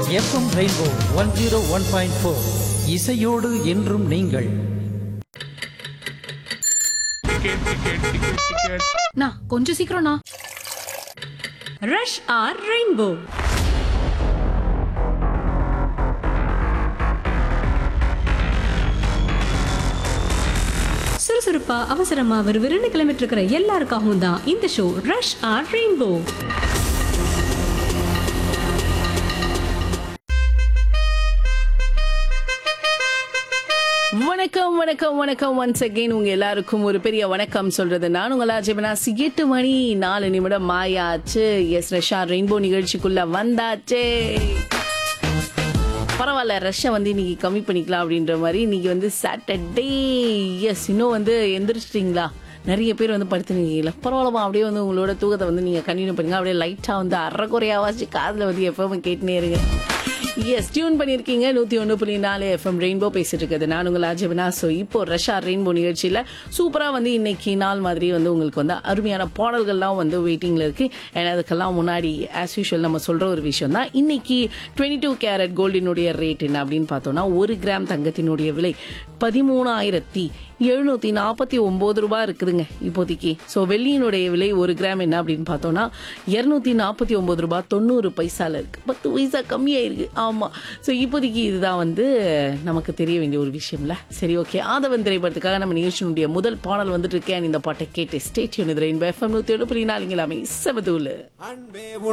FM rainbow one zero one point four இசையோடு என்றும் நீங்கள் நா கொஞ்சம் சீக்கிரம்ண்ணா ரஷ் ஆர் ரெயின்போ சுறுசுறுப்பா அவசரமா விறுவிறுன்னு கிளம்பிட்டு இருக்கிற எல்லாருக்காகவும் தான் இந்த ஷோ ரஷ் ஆர் ரெயின்போ வணக்கம் வணக்கம் வணக்கம் ஒன்ஸ் அகைன் உங்க எல்லாருக்கும் ஒரு பெரிய வணக்கம் சொல்றது நான் உங்களா ஜெபனாசி எட்டு மணி நாலு நிமிடம் ஆயாச்சு எஸ் ரஷா ரெயின்போ நிகழ்ச்சிக்குள்ள வந்தாச்சே பரவாயில்ல ரஷ்ஷை வந்து இன்னைக்கு கம்மி பண்ணிக்கலாம் அப்படின்ற மாதிரி இன்னைக்கு வந்து சாட்டர்டே எஸ் இன்னும் வந்து எந்திரிச்சிட்டிங்களா நிறைய பேர் வந்து படுத்துனீங்களா பரவாயில்லமா அப்படியே வந்து உங்களோட தூக்கத்தை வந்து நீங்கள் கண்டினியூ பண்ணுங்க அப்படியே லைட்டாக வந்து அரைக்குறையாவாச்சு காதில் வந்து எப்பவும் கேட்டுனே இருங்க எஸ் டியூன் பண்ணியிருக்கீங்க நூற்றி ஒன்று புள்ளி நாலு எஃப்எம் ரெயின்போ பேசிட்டு இருக்குது நான் உங்கள் அஜிபனா ஸோ இப்போ ரஷ்யா ரெயின்போ நிகழ்ச்சியில் சூப்பராக வந்து இன்னைக்கு நாள் மாதிரி வந்து உங்களுக்கு வந்து அருமையான பாடல்கள்லாம் வந்து வெயிட்டிங்கில் இருக்குது ஏன்னா அதுக்கெல்லாம் முன்னாடி ஆஸ் யூஷுவல் நம்ம சொல்கிற ஒரு விஷயம் தான் இன்னைக்கு டுவெண்ட்டி டூ கேரட் கோல்டினுடைய ரேட் என்ன அப்படின்னு பார்த்தோம்னா ஒரு கிராம் தங்கத்தினுடைய விலை பதிமூணாயிரத்தி எழுநூத்தி நாற்பத்தி ஒன்பது ரூபாய் இருக்குதுங்க இப்போதைக்கு ஸோ வெள்ளியினுடைய விலை ஒரு கிராம் என்ன அப்படின்னு பார்த்தோம்னா இருநூத்தி நாற்பத்தி ஒன்பது ரூபாய் தொண்ணூறு பைசால இருக்கு பத்து பைசா கம்மியாயிருக்கு ஆமா ஸோ இப்போதைக்கு இதுதான் வந்து நமக்கு தெரிய வேண்டிய ஒரு விஷயம்ல சரி ஓகே ஆதவன் திரைப்படத்துக்காக நம்ம நிகழ்ச்சியினுடைய முதல் பாடல் வந்துட்டு இருக்கேன் இந்த பாட்டை கேட்டு ஸ்டேட் யூனிட் ரெயின்போ எஃப்எம் நூத்தி ஏழு புள்ளி நாலுங்களாமே செவதூலு